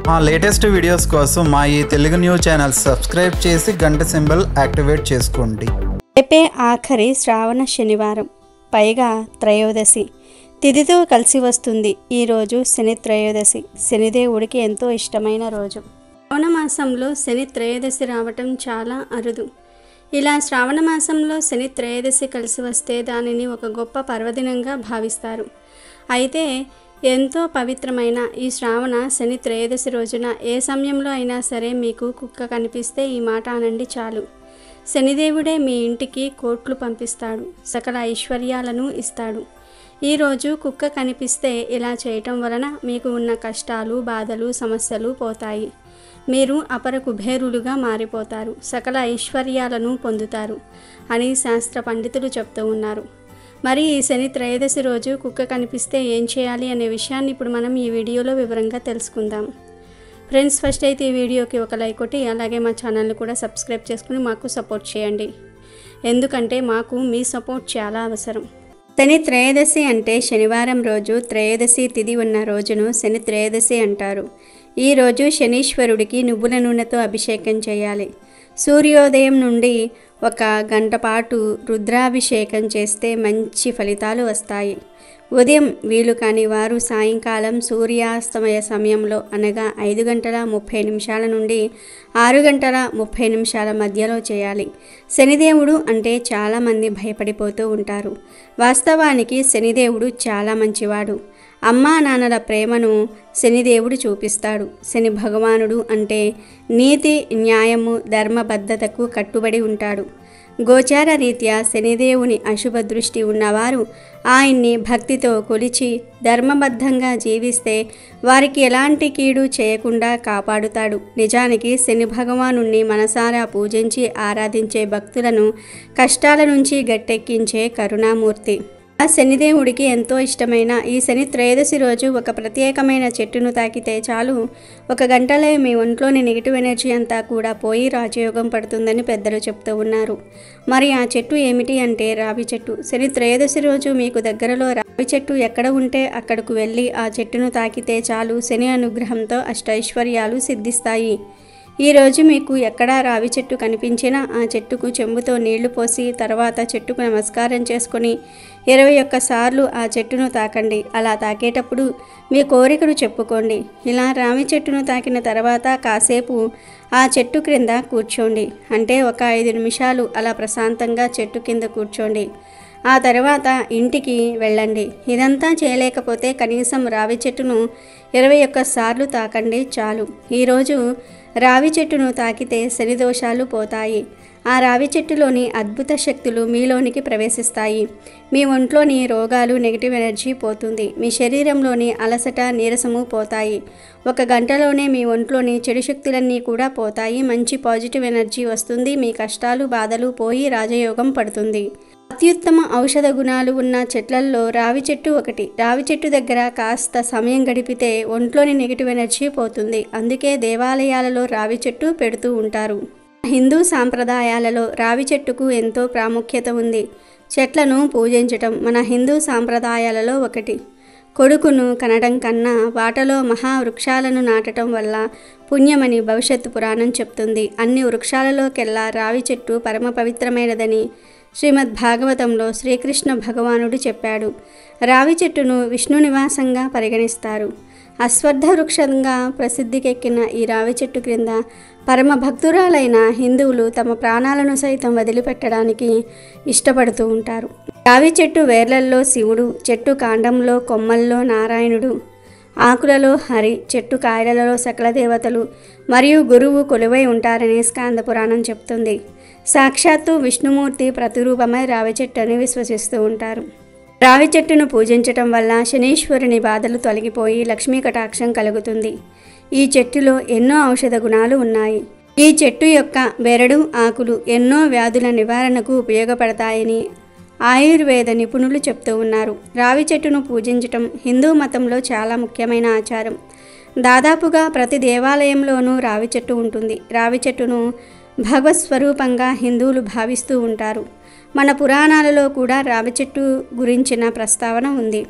మా latest videos కోసం మా ఈ తెలుగు న్యూస్ ఛానల్ సబ్స్క్రైబ్ చేసి గంట సింబల్ యాక్టివేట్ చేసుకోండి రేపే ఆఖరి శ్రావణ శనివారం పైగా త్రయోదశి తిథితో కలిసి వస్తుంది ఈరోజు శని త్రయోదశి శనిదేవుడికి ఎంతో ఇష్టమైన రోజు శ్రావణ మాసంలో శని త్రయోదశి రావటం చాలా అరుదు ఇలా శ్రావణ మాసంలో శని త్రయోదశి కలిసి వస్తే దానిని ఒక గొప్ప పర్వదినంగా భావిస్తారు అయితే ఎంతో పవిత్రమైన ఈ శ్రావణ శని త్రయోదశి రోజున ఏ సమయంలో అయినా సరే మీకు కుక్క కనిపిస్తే ఈ మాట అనండి చాలు శనిదేవుడే మీ ఇంటికి కోట్లు పంపిస్తాడు సకల ఐశ్వర్యాలను ఇస్తాడు ఈరోజు కుక్క కనిపిస్తే ఇలా చేయటం వలన మీకు ఉన్న కష్టాలు బాధలు సమస్యలు పోతాయి మీరు అపర కుబేరులుగా మారిపోతారు సకల ఐశ్వర్యాలను పొందుతారు అని శాస్త్ర పండితులు చెప్తూ ఉన్నారు మరి ఈ శని త్రయోదశి రోజు కుక్క కనిపిస్తే ఏం చేయాలి అనే విషయాన్ని ఇప్పుడు మనం ఈ వీడియోలో వివరంగా తెలుసుకుందాం ఫ్రెండ్స్ ఫస్ట్ అయితే ఈ వీడియోకి ఒక లైక్ కొట్టి అలాగే మా ఛానల్ని కూడా సబ్స్క్రైబ్ చేసుకుని మాకు సపోర్ట్ చేయండి ఎందుకంటే మాకు మీ సపోర్ట్ చాలా అవసరం శని త్రయోదశి అంటే శనివారం రోజు త్రయోదశి తిథి ఉన్న రోజును శని త్రయోదశి అంటారు ఈ రోజు శనీశ్వరుడికి నువ్వుల నూనెతో అభిషేకం చేయాలి సూర్యోదయం నుండి ఒక గంట పాటు రుద్రాభిషేకం చేస్తే మంచి ఫలితాలు వస్తాయి ఉదయం వీలు కాని వారు సాయంకాలం సూర్యాస్తమయ సమయంలో అనగా ఐదు గంటల ముప్పై నిమిషాల నుండి ఆరు గంటల ముప్పై నిమిషాల మధ్యలో చేయాలి శనిదేవుడు అంటే చాలామంది భయపడిపోతూ ఉంటారు వాస్తవానికి శనిదేవుడు చాలా మంచివాడు అమ్మా నాన్నల ప్రేమను శనిదేవుడు చూపిస్తాడు శని భగవానుడు అంటే నీతి న్యాయము ధర్మబద్ధతకు కట్టుబడి ఉంటాడు గోచార రీత్యా శనిదేవుని అశుభ దృష్టి ఉన్నవారు ఆయన్ని భక్తితో కొలిచి ధర్మబద్ధంగా జీవిస్తే వారికి ఎలాంటి కీడు చేయకుండా కాపాడుతాడు నిజానికి శని భగవానుణ్ణి మనసారా పూజించి ఆరాధించే భక్తులను కష్టాల నుంచి గట్టెక్కించే కరుణామూర్తి ఆ శనిదేవుడికి ఎంతో ఇష్టమైన ఈ శని త్రయోదశి రోజు ఒక ప్రత్యేకమైన చెట్టును తాకితే చాలు ఒక గంటలో మీ ఒంట్లోని నెగిటివ్ ఎనర్జీ అంతా కూడా పోయి రాజయోగం పడుతుందని పెద్దలు చెప్తూ ఉన్నారు మరి ఆ చెట్టు ఏమిటి అంటే రావి చెట్టు శని త్రయోదశి రోజు మీకు దగ్గరలో రావి చెట్టు ఎక్కడ ఉంటే అక్కడకు వెళ్ళి ఆ చెట్టును తాకితే చాలు శని అనుగ్రహంతో అష్టైశ్వర్యాలు సిద్ధిస్తాయి ఈరోజు మీకు ఎక్కడా రావి చెట్టు కనిపించినా ఆ చెట్టుకు చెంబుతో నీళ్లు పోసి తర్వాత చెట్టుకు నమస్కారం చేసుకొని ఇరవై ఒక్క సార్లు ఆ చెట్టును తాకండి అలా తాకేటప్పుడు మీ కోరికను చెప్పుకోండి ఇలా రావి చెట్టును తాకిన తర్వాత కాసేపు ఆ చెట్టు క్రింద కూర్చోండి అంటే ఒక ఐదు నిమిషాలు అలా ప్రశాంతంగా చెట్టు కింద కూర్చోండి ఆ తర్వాత ఇంటికి వెళ్ళండి ఇదంతా చేయలేకపోతే కనీసం రావి చెట్టును ఇరవై ఒక్క సార్లు తాకండి చాలు ఈరోజు రావి చెట్టును తాకితే శని దోషాలు పోతాయి ఆ రావి చెట్టులోని అద్భుత శక్తులు మీలోనికి ప్రవేశిస్తాయి మీ ఒంట్లోని రోగాలు నెగిటివ్ ఎనర్జీ పోతుంది మీ శరీరంలోని అలసట నీరసము పోతాయి ఒక గంటలోనే మీ ఒంట్లోని చెడు శక్తులన్నీ కూడా పోతాయి మంచి పాజిటివ్ ఎనర్జీ వస్తుంది మీ కష్టాలు బాధలు పోయి రాజయోగం పడుతుంది అత్యుత్తమ ఔషధ గుణాలు ఉన్న చెట్లల్లో రావి చెట్టు ఒకటి రావి చెట్టు దగ్గర కాస్త సమయం గడిపితే ఒంట్లోని నెగిటివ్ ఎనర్జీ పోతుంది అందుకే దేవాలయాలలో రావి చెట్టు పెడుతూ ఉంటారు హిందూ సాంప్రదాయాలలో రావి చెట్టుకు ఎంతో ప్రాముఖ్యత ఉంది చెట్లను పూజించటం మన హిందూ సాంప్రదాయాలలో ఒకటి కొడుకును కనడం కన్నా వాటలో మహావృక్షాలను నాటడం వల్ల పుణ్యమని భవిష్యత్తు పురాణం చెప్తుంది అన్ని వృక్షాలలోకెల్లా రావి చెట్టు పరమ పవిత్రమైనదని శ్రీమద్ భాగవతంలో శ్రీకృష్ణ భగవానుడు చెప్పాడు రావి చెట్టును విష్ణు నివాసంగా పరిగణిస్తారు అశ్వత్థ వృక్షంగా ప్రసిద్ధికెక్కిన ఈ రావి చెట్టు క్రింద పరమ భక్తురాలైన హిందువులు తమ ప్రాణాలను సైతం వదిలిపెట్టడానికి ఇష్టపడుతూ ఉంటారు రావి చెట్టు వేర్లల్లో శివుడు చెట్టు కాండంలో కొమ్మల్లో నారాయణుడు ఆకులలో హరి చెట్టు కాయలలో సకల దేవతలు మరియు గురువు కొలువై ఉంటారని స్కాంద పురాణం చెప్తుంది సాక్షాత్తు విష్ణుమూర్తి ప్రతిరూపమై రావి చెట్టు అని విశ్వసిస్తూ ఉంటారు రావి చెట్టును పూజించటం వల్ల శనీశ్వరుని బాధలు తొలగిపోయి లక్ష్మీ కటాక్షం కలుగుతుంది ఈ చెట్టులో ఎన్నో ఔషధ గుణాలు ఉన్నాయి ఈ చెట్టు యొక్క బెరడు ఆకులు ఎన్నో వ్యాధుల నివారణకు ఉపయోగపడతాయని ఆయుర్వేద నిపుణులు చెప్తూ ఉన్నారు రావి చెట్టును పూజించటం హిందూ మతంలో చాలా ముఖ్యమైన ఆచారం దాదాపుగా ప్రతి దేవాలయంలోనూ రావి చెట్టు ఉంటుంది రావి చెట్టును భగవత్ స్వరూపంగా హిందువులు భావిస్తూ ఉంటారు మన పురాణాలలో కూడా రావి చెట్టు గురించిన ప్రస్తావన ఉంది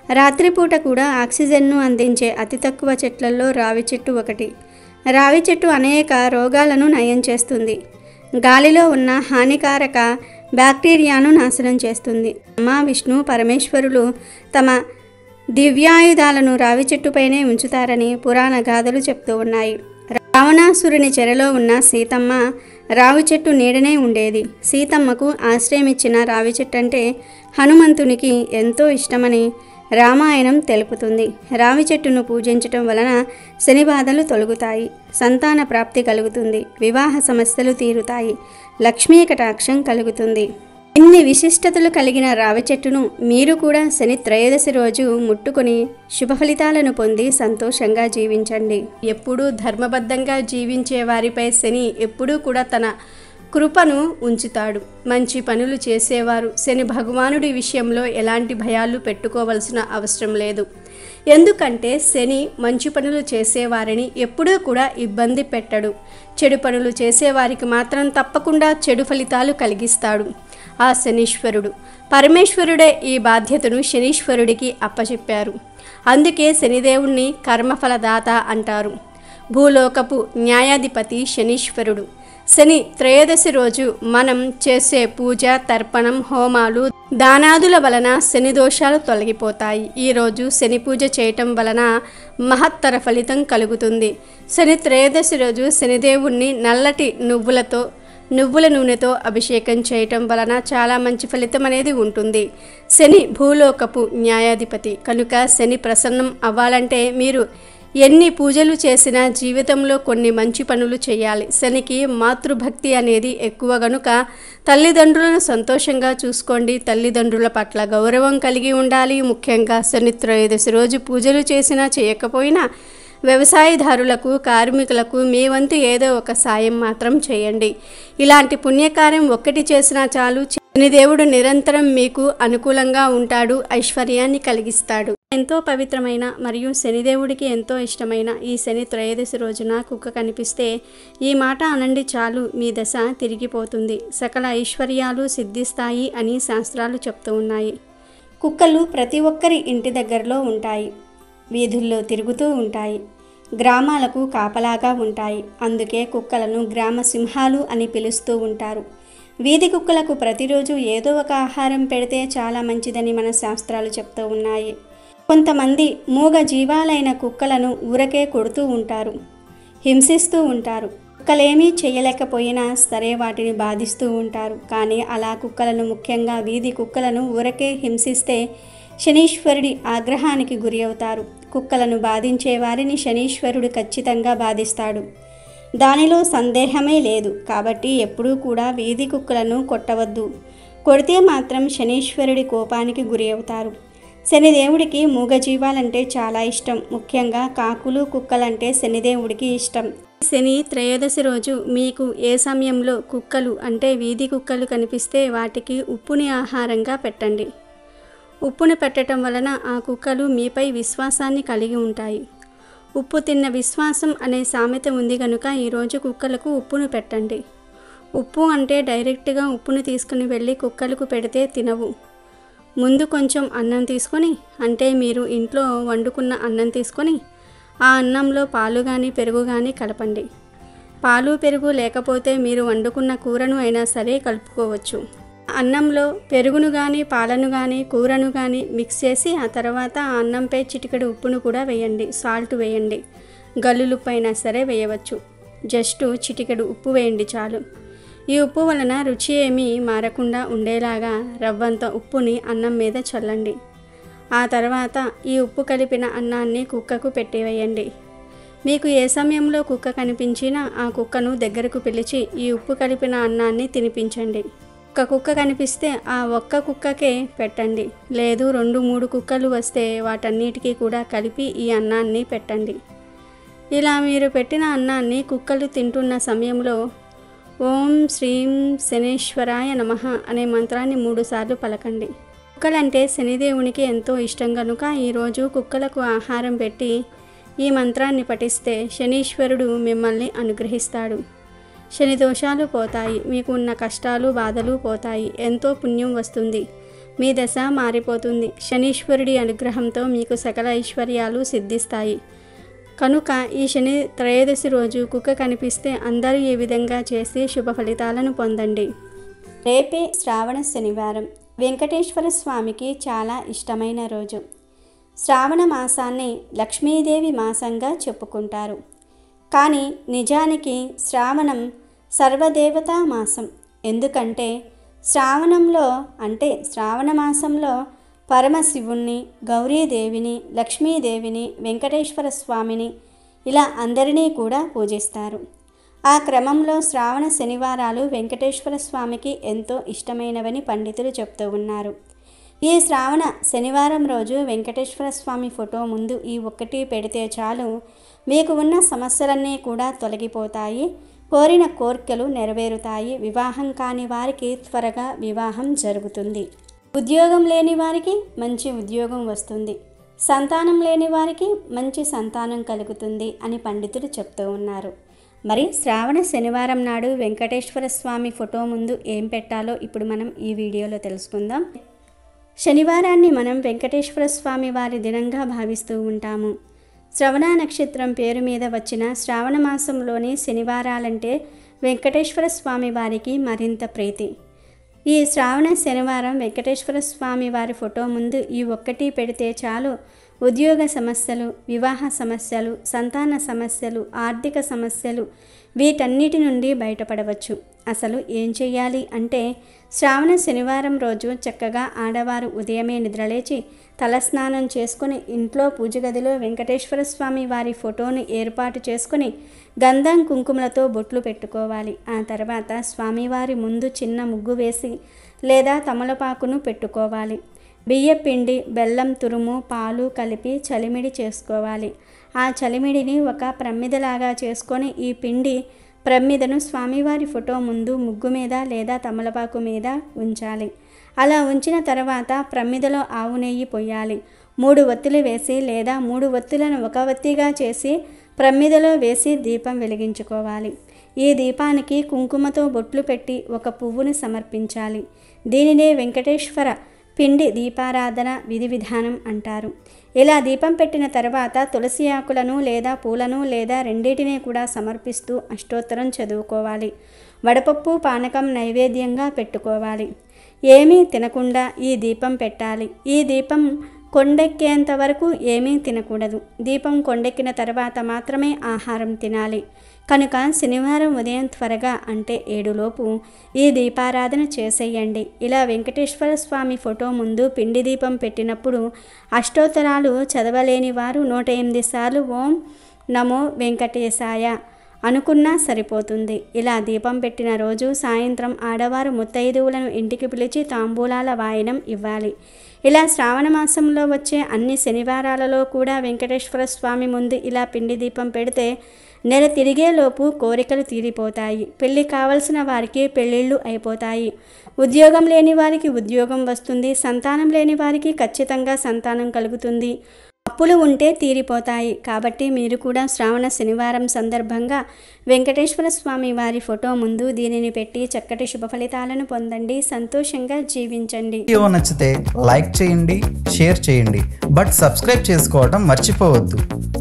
రాత్రిపూట కూడా ఆక్సిజన్ను అందించే అతి తక్కువ చెట్లలో రావి చెట్టు ఒకటి రావి చెట్టు అనేక రోగాలను నయం చేస్తుంది గాలిలో ఉన్న హానికారక బ్యాక్టీరియాను నాశనం చేస్తుంది అమ్మా విష్ణు పరమేశ్వరులు తమ దివ్యాయుధాలను రావి చెట్టుపైనే ఉంచుతారని పురాణ గాథలు చెప్తూ ఉన్నాయి రావణాసురుని చెరలో ఉన్న సీతమ్మ రావి చెట్టు నీడనే ఉండేది సీతమ్మకు ఆశ్రయమిచ్చిన రావి చెట్టు అంటే హనుమంతునికి ఎంతో ఇష్టమని రామాయణం తెలుపుతుంది రావి చెట్టును పూజించటం వలన శని బాధలు తొలగుతాయి సంతాన ప్రాప్తి కలుగుతుంది వివాహ సమస్యలు తీరుతాయి లక్ష్మీ కటాక్షం కలుగుతుంది ఇన్ని విశిష్టతలు కలిగిన రావి చెట్టును మీరు కూడా శని త్రయోదశి రోజు ముట్టుకొని శుభ ఫలితాలను పొంది సంతోషంగా జీవించండి ఎప్పుడూ ధర్మబద్ధంగా జీవించే వారిపై శని ఎప్పుడూ కూడా తన కృపను ఉంచుతాడు మంచి పనులు చేసేవారు శని భగవానుడి విషయంలో ఎలాంటి భయాలు పెట్టుకోవలసిన అవసరం లేదు ఎందుకంటే శని మంచి పనులు చేసేవారిని ఎప్పుడూ కూడా ఇబ్బంది పెట్టడు చెడు పనులు చేసేవారికి మాత్రం తప్పకుండా చెడు ఫలితాలు కలిగిస్తాడు ఆ శనీశ్వరుడు పరమేశ్వరుడే ఈ బాధ్యతను శనీశ్వరుడికి అప్పచెప్పారు అందుకే శనిదేవుణ్ణి కర్మఫలదాత అంటారు భూలోకపు న్యాయాధిపతి శనీశ్వరుడు శని త్రయోదశి రోజు మనం చేసే పూజ తర్పణం హోమాలు దానాదుల వలన శని దోషాలు తొలగిపోతాయి ఈరోజు శని పూజ చేయటం వలన మహత్తర ఫలితం కలుగుతుంది శని త్రయోదశి రోజు శనిదేవుణ్ణి నల్లటి నువ్వులతో నువ్వుల నూనెతో అభిషేకం చేయటం వలన చాలా మంచి ఫలితం అనేది ఉంటుంది శని భూలోకపు న్యాయాధిపతి కనుక శని ప్రసన్నం అవ్వాలంటే మీరు ఎన్ని పూజలు చేసినా జీవితంలో కొన్ని మంచి పనులు చేయాలి శనికి మాతృభక్తి అనేది ఎక్కువ గనుక తల్లిదండ్రులను సంతోషంగా చూసుకోండి తల్లిదండ్రుల పట్ల గౌరవం కలిగి ఉండాలి ముఖ్యంగా శని త్రయోదశి రోజు పూజలు చేసినా చేయకపోయినా వ్యవసాయదారులకు కార్మికులకు మీ వంతు ఏదో ఒక సాయం మాత్రం చేయండి ఇలాంటి పుణ్యకార్యం ఒక్కటి చేసినా చాలు శనిదేవుడు నిరంతరం మీకు అనుకూలంగా ఉంటాడు ఐశ్వర్యాన్ని కలిగిస్తాడు ఎంతో పవిత్రమైన మరియు శనిదేవుడికి ఎంతో ఇష్టమైన ఈ శని త్రయోదశి రోజున కుక్క కనిపిస్తే ఈ మాట అనండి చాలు మీ దశ తిరిగిపోతుంది సకల ఐశ్వర్యాలు సిద్ధిస్తాయి అని శాస్త్రాలు చెప్తూ ఉన్నాయి కుక్కలు ప్రతి ఒక్కరి ఇంటి దగ్గరలో ఉంటాయి వీధుల్లో తిరుగుతూ ఉంటాయి గ్రామాలకు కాపలాగా ఉంటాయి అందుకే కుక్కలను గ్రామ సింహాలు అని పిలుస్తూ ఉంటారు వీధి కుక్కలకు ప్రతిరోజు ఏదో ఒక ఆహారం పెడితే చాలా మంచిదని మన శాస్త్రాలు చెప్తూ ఉన్నాయి కొంతమంది మూగ జీవాలైన కుక్కలను ఊరకే కొడుతూ ఉంటారు హింసిస్తూ ఉంటారు కుక్కలేమీ చేయలేకపోయినా సరే వాటిని బాధిస్తూ ఉంటారు కానీ అలా కుక్కలను ముఖ్యంగా వీధి కుక్కలను ఊరకే హింసిస్తే శనీశ్వరుడి ఆగ్రహానికి గురి అవుతారు కుక్కలను బాధించే వారిని శనీశ్వరుడు ఖచ్చితంగా బాధిస్తాడు దానిలో సందేహమే లేదు కాబట్టి ఎప్పుడూ కూడా వీధి కుక్కలను కొట్టవద్దు కొడితే మాత్రం శనీశ్వరుడి కోపానికి గురి అవుతారు శనిదేవుడికి మూగజీవాలంటే చాలా ఇష్టం ముఖ్యంగా కాకులు కుక్కలంటే శనిదేవుడికి ఇష్టం శని త్రయోదశి రోజు మీకు ఏ సమయంలో కుక్కలు అంటే వీధి కుక్కలు కనిపిస్తే వాటికి ఉప్పుని ఆహారంగా పెట్టండి ఉప్పుని పెట్టడం వలన ఆ కుక్కలు మీపై విశ్వాసాన్ని కలిగి ఉంటాయి ఉప్పు తిన్న విశ్వాసం అనే సామెత ఉంది కనుక ఈరోజు కుక్కలకు ఉప్పును పెట్టండి ఉప్పు అంటే డైరెక్ట్గా ఉప్పును తీసుకుని వెళ్ళి కుక్కలకు పెడితే తినవు ముందు కొంచెం అన్నం తీసుకొని అంటే మీరు ఇంట్లో వండుకున్న అన్నం తీసుకొని ఆ అన్నంలో పాలు కానీ పెరుగు కానీ కలపండి పాలు పెరుగు లేకపోతే మీరు వండుకున్న కూరను అయినా సరే కలుపుకోవచ్చు అన్నంలో పెరుగును కానీ పాలను కానీ కూరను కానీ మిక్స్ చేసి ఆ తర్వాత ఆ అన్నంపై చిటికెడు ఉప్పును కూడా వేయండి సాల్ట్ వేయండి గల్లులుప్పు అయినా సరే వేయవచ్చు జస్ట్ చిటికెడు ఉప్పు వేయండి చాలు ఈ ఉప్పు వలన రుచి ఏమీ మారకుండా ఉండేలాగా రవ్వంత ఉప్పుని అన్నం మీద చల్లండి ఆ తర్వాత ఈ ఉప్పు కలిపిన అన్నాన్ని కుక్కకు పెట్టివేయండి మీకు ఏ సమయంలో కుక్క కనిపించినా ఆ కుక్కను దగ్గరకు పిలిచి ఈ ఉప్పు కలిపిన అన్నాన్ని తినిపించండి ఒక్క కుక్క కనిపిస్తే ఆ ఒక్క కుక్కకే పెట్టండి లేదు రెండు మూడు కుక్కలు వస్తే వాటన్నిటికీ కూడా కలిపి ఈ అన్నాన్ని పెట్టండి ఇలా మీరు పెట్టిన అన్నాన్ని కుక్కలు తింటున్న సమయంలో ఓం శ్రీం శనేశ్వరాయ నమః అనే మంత్రాన్ని మూడుసార్లు పలకండి కుక్కలంటే శనిదేవునికి ఎంతో ఇష్టం కనుక ఈరోజు కుక్కలకు ఆహారం పెట్టి ఈ మంత్రాన్ని పఠిస్తే శనీశ్వరుడు మిమ్మల్ని అనుగ్రహిస్తాడు శని దోషాలు పోతాయి మీకు ఉన్న కష్టాలు బాధలు పోతాయి ఎంతో పుణ్యం వస్తుంది మీ దశ మారిపోతుంది శనీశ్వరుడి అనుగ్రహంతో మీకు సకల ఐశ్వర్యాలు సిద్ధిస్తాయి కనుక ఈ శని త్రయోదశి రోజు కుక్క కనిపిస్తే అందరూ ఈ విధంగా చేసి శుభ ఫలితాలను పొందండి రేపే శ్రావణ శనివారం వెంకటేశ్వర స్వామికి చాలా ఇష్టమైన రోజు శ్రావణ మాసాన్ని లక్ష్మీదేవి మాసంగా చెప్పుకుంటారు కానీ నిజానికి శ్రావణం సర్వదేవతా మాసం ఎందుకంటే శ్రావణంలో అంటే శ్రావణ మాసంలో పరమశివుణ్ణి గౌరీదేవిని లక్ష్మీదేవిని వెంకటేశ్వర స్వామిని ఇలా అందరినీ కూడా పూజిస్తారు ఆ క్రమంలో శ్రావణ శనివారాలు వెంకటేశ్వర స్వామికి ఎంతో ఇష్టమైనవని పండితులు చెప్తూ ఉన్నారు ఈ శ్రావణ శనివారం రోజు వెంకటేశ్వర స్వామి ఫోటో ముందు ఈ ఒక్కటి పెడితే చాలు మీకు ఉన్న సమస్యలన్నీ కూడా తొలగిపోతాయి కోరిన కోర్కెలు నెరవేరుతాయి వివాహం కాని వారికి త్వరగా వివాహం జరుగుతుంది ఉద్యోగం లేని వారికి మంచి ఉద్యోగం వస్తుంది సంతానం లేని వారికి మంచి సంతానం కలుగుతుంది అని పండితులు చెప్తూ ఉన్నారు మరి శ్రావణ శనివారం నాడు వెంకటేశ్వర స్వామి ఫోటో ముందు ఏం పెట్టాలో ఇప్పుడు మనం ఈ వీడియోలో తెలుసుకుందాం శనివారాన్ని మనం వెంకటేశ్వర స్వామి వారి దినంగా భావిస్తూ ఉంటాము శ్రవణ నక్షత్రం పేరు మీద వచ్చిన శ్రావణ మాసంలోని శనివారాలంటే వెంకటేశ్వర స్వామి వారికి మరింత ప్రీతి ఈ శ్రావణ శనివారం వెంకటేశ్వర స్వామి వారి ఫోటో ముందు ఈ ఒక్కటి పెడితే చాలు ఉద్యోగ సమస్యలు వివాహ సమస్యలు సంతాన సమస్యలు ఆర్థిక సమస్యలు వీటన్నిటి నుండి బయటపడవచ్చు అసలు ఏం చెయ్యాలి అంటే శ్రావణ శనివారం రోజు చక్కగా ఆడవారు ఉదయమే నిద్రలేచి తలస్నానం చేసుకుని ఇంట్లో పూజ గదిలో వెంకటేశ్వర స్వామి వారి ఫోటోను ఏర్పాటు చేసుకుని గంధం కుంకుమలతో బొట్లు పెట్టుకోవాలి ఆ తర్వాత స్వామివారి ముందు చిన్న ముగ్గు వేసి లేదా తమలపాకును పెట్టుకోవాలి బియ్యపిండి బెల్లం తురుము పాలు కలిపి చలిమిడి చేసుకోవాలి ఆ చలిమిడిని ఒక ప్రమ్మిదలాగా చేసుకొని ఈ పిండి ప్రమ్మిదను స్వామివారి ఫోటో ముందు ముగ్గు మీద లేదా తమలపాకు మీద ఉంచాలి అలా ఉంచిన తర్వాత ప్రమ్మిదలో ఆవు నెయ్యి పొయ్యాలి మూడు ఒత్తులు వేసి లేదా మూడు ఒత్తులను ఒక ఒత్తిగా చేసి ప్రమ్మిదలో వేసి దీపం వెలిగించుకోవాలి ఈ దీపానికి కుంకుమతో బొట్లు పెట్టి ఒక పువ్వును సమర్పించాలి దీనినే వెంకటేశ్వర పిండి దీపారాధన విధి విధానం అంటారు ఇలా దీపం పెట్టిన తర్వాత తులసి ఆకులను లేదా పూలను లేదా రెండింటినీ కూడా సమర్పిస్తూ అష్టోత్తరం చదువుకోవాలి వడపప్పు పానకం నైవేద్యంగా పెట్టుకోవాలి ఏమీ తినకుండా ఈ దీపం పెట్టాలి ఈ దీపం కొండెక్కేంత వరకు ఏమీ తినకూడదు దీపం కొండెక్కిన తర్వాత మాత్రమే ఆహారం తినాలి కనుక శనివారం ఉదయం త్వరగా అంటే ఏడులోపు ఈ దీపారాధన చేసేయండి ఇలా వెంకటేశ్వర స్వామి ఫోటో ముందు పిండి దీపం పెట్టినప్పుడు అష్టోత్తరాలు చదవలేని వారు నూట ఎనిమిది సార్లు ఓం నమో వెంకటేశాయ అనుకున్నా సరిపోతుంది ఇలా దీపం పెట్టిన రోజు సాయంత్రం ఆడవారు ముత్తైదువులను ఇంటికి పిలిచి తాంబూలాల వాయనం ఇవ్వాలి ఇలా శ్రావణ మాసంలో వచ్చే అన్ని శనివారాలలో కూడా వెంకటేశ్వర స్వామి ముందు ఇలా పిండి దీపం పెడితే నెల తిరిగేలోపు కోరికలు తీరిపోతాయి పెళ్లి కావలసిన వారికి పెళ్ళిళ్ళు అయిపోతాయి ఉద్యోగం లేని వారికి ఉద్యోగం వస్తుంది సంతానం లేని వారికి ఖచ్చితంగా సంతానం కలుగుతుంది అప్పులు ఉంటే తీరిపోతాయి కాబట్టి మీరు కూడా శ్రావణ శనివారం సందర్భంగా వెంకటేశ్వర స్వామి వారి ఫోటో ముందు దీనిని పెట్టి చక్కటి శుభ ఫలితాలను పొందండి సంతోషంగా జీవించండి వీడియో నచ్చితే లైక్ చేయండి షేర్ చేయండి బట్ సబ్స్క్రైబ్ చేసుకోవడం మర్చిపోవద్దు